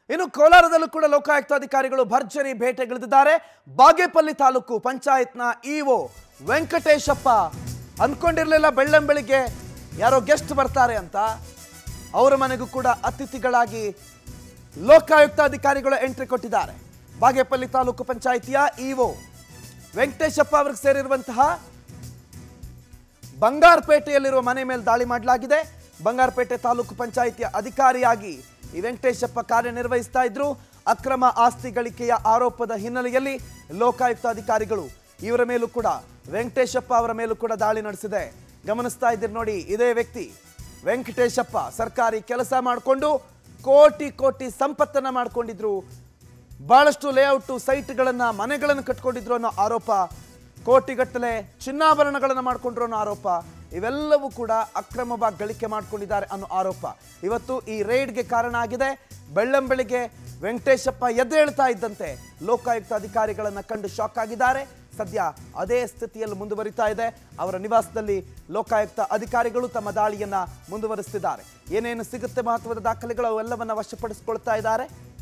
ಇನ್ನು ಕೋಲಾರದಲ್ಲೂ ಕೂಡ ಲೋಕಾಯುಕ್ತ ಅಧಿಕಾರಿಗಳು ಭರ್ಜರಿ ಭೇಟೆಗಿಳಿದಿದ್ದಾರೆ ಬಾಗೇಪಲ್ಲಿ ತಾಲೂಕು ಪಂಚಾಯತ್ನ ಇಒ ವೆಂಕಟೇಶಪ್ಪ ಅನ್ಕೊಂಡಿರ್ಲಿಲ್ಲ ಬೆಳ್ಳಂಬೆಳಿಗ್ಗೆ ಯಾರೋ ಗೆಸ್ಟ್ ಬರ್ತಾರೆ ಅಂತ ಅವರ ಮನೆಗೂ ಕೂಡ ಅತಿಥಿಗಳಾಗಿ ಲೋಕಾಯುಕ್ತ ಅಧಿಕಾರಿಗಳು ಎಂಟ್ರಿ ಕೊಟ್ಟಿದ್ದಾರೆ ಬಾಗೇಪಲ್ಲಿ ತಾಲೂಕು ಪಂಚಾಯಿತಿಯ ಇಒ ವೆಂಕಟೇಶಪ್ಪ ಅವ್ರಿಗೆ ಸೇರಿರುವಂತಹ ಬಂಗಾರಪೇಟೆಯಲ್ಲಿರುವ ಮನೆ ಮೇಲೆ ದಾಳಿ ಮಾಡಲಾಗಿದೆ ಬಂಗಾರಪೇಟೆ ತಾಲೂಕು ಪಂಚಾಯಿತಿಯ ಅಧಿಕಾರಿಯಾಗಿ ಈ ವೆಂಕಟೇಶಪ್ಪ ಕಾರ್ಯನಿರ್ವಹಿಸ್ತಾ ಇದ್ರು ಅಕ್ರಮ ಆಸ್ತಿ ಗಳಿಕೆಯ ಆರೋಪದ ಹಿನ್ನೆಲೆಯಲ್ಲಿ ಲೋಕಾಯುಕ್ತ ಅಧಿಕಾರಿಗಳು ಇವರ ಮೇಲೂ ಕೂಡ ವೆಂಕಟೇಶಪ್ಪ ಅವರ ಮೇಲೂ ಕೂಡ ದಾಳಿ ನಡೆಸಿದೆ ಗಮನಿಸ್ತಾ ಇದ್ದೀರಿ ನೋಡಿ ಇದೇ ವ್ಯಕ್ತಿ ವೆಂಕಟೇಶಪ್ಪ ಸರ್ಕಾರಿ ಕೆಲಸ ಮಾಡಿಕೊಂಡು ಕೋಟಿ ಕೋಟಿ ಸಂಪತ್ತನ್ನ ಮಾಡ್ಕೊಂಡಿದ್ರು ಬಹಳಷ್ಟು ಲೇಔಟ್ ಸೈಟ್ಗಳನ್ನ ಮನೆಗಳನ್ನು ಕಟ್ಕೊಂಡಿದ್ರು ಅನ್ನೋ ಆರೋಪ ಕೋಟಿಗಟ್ಟಲೆ ಚಿನ್ನಾಭರಣಗಳನ್ನು ಮಾಡ್ಕೊಂಡ್ರು ಅನ್ನೋ ಆರೋಪ ಇವೆಲ್ಲವೂ ಕೂಡ ಅಕ್ರಮವಾಗಿ ಗಳಿಕೆ ಮಾಡ್ಕೊಂಡಿದ್ದಾರೆ ಅನ್ನೋ ಆರೋಪ ಇವತ್ತು ಈ ರೈಡ್ಗೆ ಕಾರಣ ಆಗಿದೆ ಬೆಳ್ಳಂಬೆಳಿಗ್ಗೆ ವೆಂಕಟೇಶಪ್ಪ ಎದ್ದೇಳ್ತಾ ಇದ್ದಂತೆ ಲೋಕಾಯುಕ್ತ ಅಧಿಕಾರಿಗಳನ್ನ ಕಂಡು ಶಾಕ್ ಆಗಿದ್ದಾರೆ ಸದ್ಯ ಅದೇ ಸ್ಥಿತಿಯಲ್ಲಿ ಮುಂದುವರಿತಾ ಇದೆ ಅವರ ನಿವಾಸದಲ್ಲಿ ಲೋಕಾಯುಕ್ತ ಅಧಿಕಾರಿಗಳು ತಮ್ಮ ದಾಳಿಯನ್ನ ಮುಂದುವರಿಸ್ತಿದ್ದಾರೆ ಏನೇನು ಸಿಗುತ್ತೆ ಮಹತ್ವದ ದಾಖಲೆಗಳು ಅವೆಲ್ಲವನ್ನ ವಶಪಡಿಸಿಕೊಳ್ತಾ ಇದ್ದಾರೆ